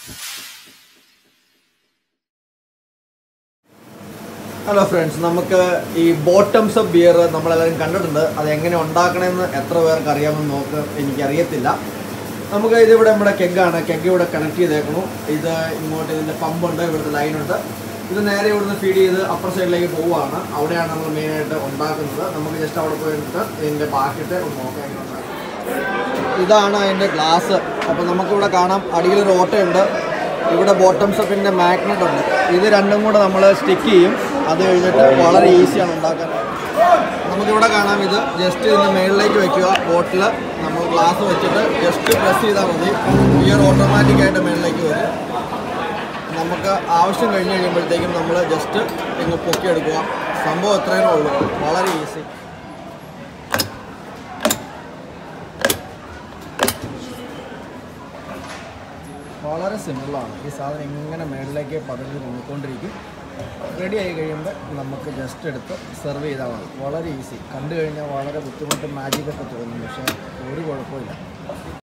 Hello friends നമുക്ക് ഈ bottoms of beer നമ്മളെല്ലാവരും കണ്ടിട്ടുണ്ട് അത് എങ്ങനെ ഉണ്ടാക്കണമെന്ന് എത്ര പേർക്ക് അറിയാമെന്ന് നോക്ക് എനിക്കറിയത്തില്ല നമുക്ക് ഇതിവിടെ നമ്മുടെ കെഗാണ് കെഗ് ഇവിടെ കണക്ട് ചെയ്തേക്കണു ഇത് ഇങ്ങോട്ട് ഇതിൻ്റെ പമ്പുണ്ട് ഇവിടുത്തെ ലൈനുണ്ട് ഇത് നേരെ ഇവിടുന്ന് ഫീഡ് ചെയ്ത് അപ്പർ സൈഡിലേക്ക് പോവുകയാണ് അവിടെയാണ് നമ്മൾ മെയിനായിട്ട് ഉണ്ടാക്കുന്നത് നമുക്ക് ജസ്റ്റ് അവിടെ പോയിട്ട് ഇതിൻ്റെ ബാക്കിയിട്ട് ഒന്ന് നോക്കാം എങ്ങനെ ഉണ്ടാക്കുന്നത്. ഇതാണ് അതിൻ്റെ ഗ്ലാസ് അപ്പോൾ നമുക്കിവിടെ കാണാം അടിയിലൊരു ഓട്ടയുണ്ട് ഇവിടെ ബോട്ടംസ് അപ്പിൻ്റെ മാഗ്നറ്റ് ഉണ്ട് ഇത് രണ്ടും കൂടെ നമ്മൾ സ്റ്റിക്ക് ചെയ്യും അത് കഴിഞ്ഞിട്ട് വളരെ ഈസിയാണ് ഉണ്ടാക്കാൻ നമുക്കിവിടെ കാണാം ഇത് ജസ്റ്റ് ഇതിൻ്റെ മുകളിലേക്ക് വെക്കുക ബോട്ടിൽ നമ്മൾ ഗ്ലാസ് വെച്ചിട്ട് ജസ്റ്റ് പ്രസ് ചെയ്താൽ മതി ഈ ഒരു ഓട്ടോമാറ്റിക്കായിട്ട് മുകളിലേക്ക് വരും നമുക്ക് ആവശ്യം കഴിഞ്ഞ് കഴിയുമ്പോഴത്തേക്കും നമ്മൾ ജസ്റ്റ് ഇങ്ങ് പൊക്കിയെടുക്കുക സംഭവം എത്രയേ ഉള്ളൂ വളരെ ഈസി വളരെ സിമ്പിളാണ് ഈ സാധനം ഇങ്ങനെ മേളിലേക്ക് പതിഞ്ഞ് നിന്നുകൊണ്ടിരിക്കും റെഡി ആയി കഴിയുമ്പോൾ നമുക്ക് ജസ്റ്റ് എടുത്ത് സെർവ് ചെയ്താൽ മതി വളരെ ഈസി കണ്ടു കഴിഞ്ഞാൽ വളരെ ബുദ്ധിമുട്ട് മാജിക്കൊക്കെ തോന്നും പക്ഷേ ഒരു കുഴപ്പമില്ല